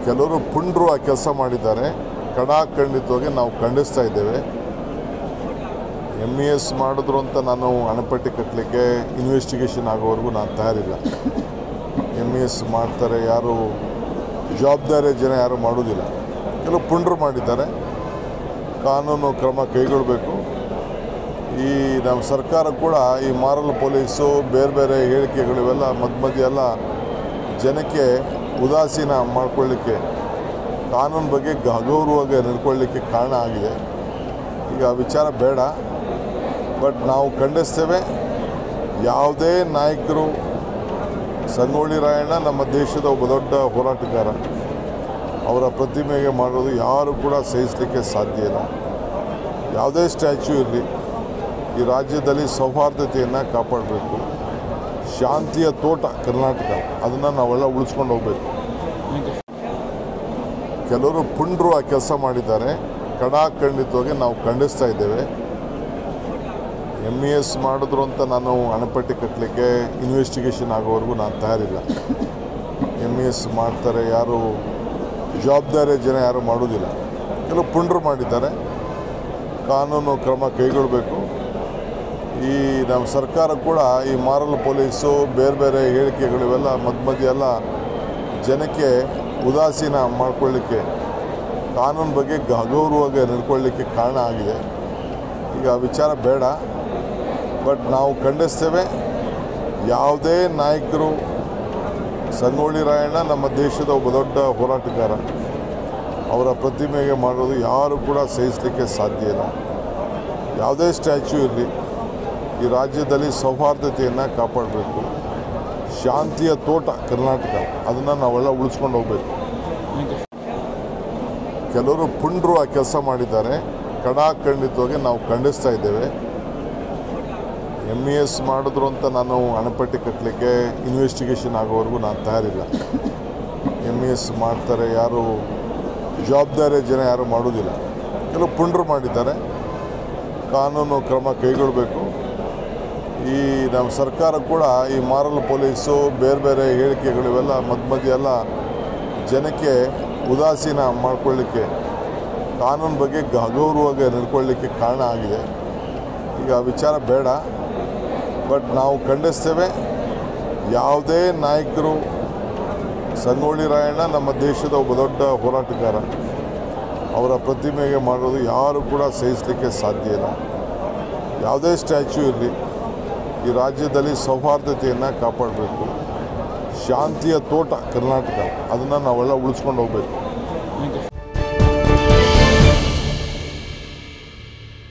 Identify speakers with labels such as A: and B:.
A: ಕೆಲವರು ಪುಂಡ್ರು ಆ ಕೆಲಸ ಮಾಡಿದ್ದಾರೆ ಕಡಾಖಂಡಿತವಾಗಿ ನಾವು ಖಂಡಿಸ್ತಾ ಇದ್ದೇವೆ ಎಮ್ ಇ ಎಸ್ ಮಾಡಿದ್ರು ಅಂತ ನಾನು ಹಣಪಟ್ಟಿ ಕಟ್ಟಲಿಕ್ಕೆ ಇನ್ವೆಸ್ಟಿಗೇಷನ್ ಆಗೋವರೆಗೂ ನಾನು ತಯಾರಿಲ್ಲ ಎಮ್ ಇ ಎಸ್ ಮಾಡ್ತಾರೆ ಯಾರು ಜವಾಬ್ದಾರಿ ಜನ ಯಾರು ಮಾಡೋದಿಲ್ಲ ಕೆಲವು ಪುಂಡ್ರು ಮಾಡಿದ್ದಾರೆ ಕಾನೂನು ಕ್ರಮ ಕೈಗೊಳ್ಳಬೇಕು ಈ ನಮ್ಮ ಸರ್ಕಾರ ಕೂಡ ಈ ಮಾರಲ್ ಪೊಲೀಸು ಬೇರೆ ಬೇರೆ ಹೇಳಿಕೆಗಳು ಇವೆಲ್ಲ ಮಧ್ಯ ಮಧ್ಯ ಎಲ್ಲ ಜನಕ್ಕೆ ಉದಾಸೀನ ಮಾಡ್ಕೊಳ್ಳಿಕ್ಕೆ ಕಾನೂನು ಬಗ್ಗೆ ಅಗೌರವಾಗಿ ನಡ್ಕೊಳ್ಳಿಕ್ಕೆ ಕಾರಣ ಆಗಿದೆ ಈಗ ಆ ವಿಚಾರ ಬೇಡ ಬಟ್ ನಾವು ಖಂಡಿಸ್ತೇವೆ ಯಾವುದೇ ನಾಯಕರು ಸಂಗೊಳ್ಳಿ ರಾಯಣ್ಣ ನಮ್ಮ ದೇಶದ ಒಬ್ಬ ದೊಡ್ಡ ಹೋರಾಟಗಾರ ಅವರ ಪ್ರತಿಮೆಗೆ ಮಾಡೋದು ಯಾರು ಕೂಡ ಸಹಿಸಲಿಕ್ಕೆ ಸಾಧ್ಯ ಇಲ್ಲ ಯಾವುದೇ ಸ್ಟ್ಯಾಚ್ಯೂ ಇರಲಿ ಈ ರಾಜ್ಯದಲ್ಲಿ ಸೌಹಾರ್ದತೆಯನ್ನು ಕಾಪಾಡಬೇಕು ಶಾಂತಿಯ ತೋಟ ಕರ್ನಾಟಕ ಅದನ್ನು ನಾವೆಲ್ಲ ಉಳಿಸ್ಕೊಂಡು ಹೋಗ್ಬೇಕು ಕೆಲವರು ಪುಂಡ್ರು ಆ ಕೆಲಸ ಮಾಡಿದ್ದಾರೆ ಕಡಾಖಂಡಿತವಾಗಿ ನಾವು ಖಂಡಿಸ್ತಾ ಇದ್ದೇವೆ ಎಮ್ ಇ ಎಸ್ ಮಾಡಿದ್ರು ಅಂತ ನಾನು ಹಣಪಟ್ಟಿ ಕಟ್ಟಲಿಕ್ಕೆ ಇನ್ವೆಸ್ಟಿಗೇಷನ್ ಆಗೋವರೆಗೂ ನಾನು ತಯಾರಿಲ್ಲ ಎಮ್ ಇ ಎಸ್ ಮಾಡ್ತಾರೆ ಯಾರು ಜವಾಬ್ದಾರಿ ಜನ ಯಾರು ಮಾಡೋದಿಲ್ಲ ಕೆಲವು ಪುಂಡ್ರು ಮಾಡಿದ್ದಾರೆ ಕಾನೂನು ಕ್ರಮ ಕೈಗೊಳ್ಳಬೇಕು ಈ ನಮ್ಮ ಸರ್ಕಾರ ಕೂಡ ಈ ಮಾರಲ್ ಪೊಲೀಸು ಬೇರೆ ಬೇರೆ ಹೇಳಿಕೆಗಳು ಇವೆಲ್ಲ ಮಧ್ಯ ಮಧ್ಯ ಎಲ್ಲ ಜನಕ್ಕೆ ಉದಾಸೀನ ಮಾಡ್ಕೊಳ್ಳಿಕ್ಕೆ ಕಾನೂನು ಬಗ್ಗೆ ಅಗೌರವಾಗಿ ನಡ್ಕೊಳ್ಳಿಕ್ಕೆ ಕಾರಣ ಆಗಿದೆ ಈಗ ಆ ವಿಚಾರ ಬೇಡ ಬಟ್ ನಾವು ಖಂಡಿಸ್ತೇವೆ ಯಾವುದೇ ನಾಯಕರು ಸಂಗೊಳ್ಳಿ ರಾಯಣ್ಣ ನಮ್ಮ ದೇಶದ ಒಬ್ಬ ದೊಡ್ಡ ಹೋರಾಟಗಾರ ಅವರ ಪ್ರತಿಮೆಗೆ ಮಾಡೋದು ಯಾರು ಕೂಡ ಸಹಿಸಲಿಕ್ಕೆ ಸಾಧ್ಯ ಇಲ್ಲ ಯಾವುದೇ ಸ್ಟ್ಯಾಚ್ಯೂ ಇರಲಿ ಈ ರಾಜ್ಯದಲ್ಲಿ ಸೌಹಾರ್ದತೆಯನ್ನು ಕಾಪಾಡಬೇಕು ಶಾಂತಿಯ ತೋಟ ಕರ್ನಾಟಕ ಅದನ್ನು ನಾವೆಲ್ಲ ಉಳಿಸ್ಕೊಂಡು ಹೋಗ್ಬೇಕು ಕೆಲವರು ಪುಂಡ್ರು ಆ ಕೆಲಸ ಮಾಡಿದ್ದಾರೆ ಕಡಾಖಂಡಿತವಾಗಿ ನಾವು ಖಂಡಿಸ್ತಾ ಇದ್ದೇವೆ ಎಮ್ ಇ ಎಸ್ ಮಾಡಿದ್ರು ಅಂತ ನಾನು ಹಣಪಟ್ಟಿ ಕಟ್ಟಲಿಕ್ಕೆ ಇನ್ವೆಸ್ಟಿಗೇಷನ್ ಆಗೋವರೆಗೂ ನಾನು ತಯಾರಿಲ್ಲ ಎಮ್ ಇ ಎಸ್ ಮಾಡ್ತಾರೆ ಯಾರು ಜವಾಬ್ದಾರಿ ಜನ ಯಾರು ಮಾಡೋದಿಲ್ಲ ಕೆಲವು ಪುಂಡ್ರು ಮಾಡಿದ್ದಾರೆ ಕಾನೂನು ಕ್ರಮ ಕೈಗೊಳ್ಳಬೇಕು ಈ ನಮ್ಮ ಸರ್ಕಾರ ಕೂಡ ಈ ಮಾರಲ್ ಪೊಲೀಸು ಬೇರೆ ಬೇರೆ ಹೇಳಿಕೆಗಳು ಇವೆಲ್ಲ ಮಧ್ಯ ಮಧ್ಯ ಎಲ್ಲ ಜನಕ್ಕೆ ಉದಾಸೀನ ಮಾಡ್ಕೊಳ್ಳಿಕ್ಕೆ ಕಾನೂನು ಬಗ್ಗೆ ಅಗೌರವಾಗಿ ನಡ್ಕೊಳ್ಳಿಕ್ಕೆ ಕಾರಣ ಆಗಿದೆ ಈಗ ಆ ವಿಚಾರ ಬೇಡ ಬಟ್ ನಾವು ಖಂಡಿಸ್ತೇವೆ ಯಾವುದೇ ನಾಯಕರು ಸಂಗೊಳ್ಳಿ ರಾಯಣ್ಣ ನಮ್ಮ ದೇಶದ ಒಬ್ಬ ದೊಡ್ಡ ಹೋರಾಟಗಾರ ಅವರ ಪ್ರತಿಮೆಗೆ ಮಾಡೋದು ಯಾರು ಕೂಡ ಸಹಿಸಲಿಕ್ಕೆ ಸಾಧ್ಯ ಇಲ್ಲ ಯಾವುದೇ ಸ್ಟ್ಯಾಚ್ಯೂ ಇರಲಿ ಈ ರಾಜ್ಯದಲ್ಲಿ ಸೌಹಾರ್ದತೆಯನ್ನು ಕಾಪಾಡಬೇಕು ಶಾಂತಿಯ ತೋಟ ಕರ್ನಾಟಕ ಅದನ್ನು ನಾವೆಲ್ಲ ಉಳಿಸ್ಕೊಂಡು ಹೋಗ್ಬೇಕು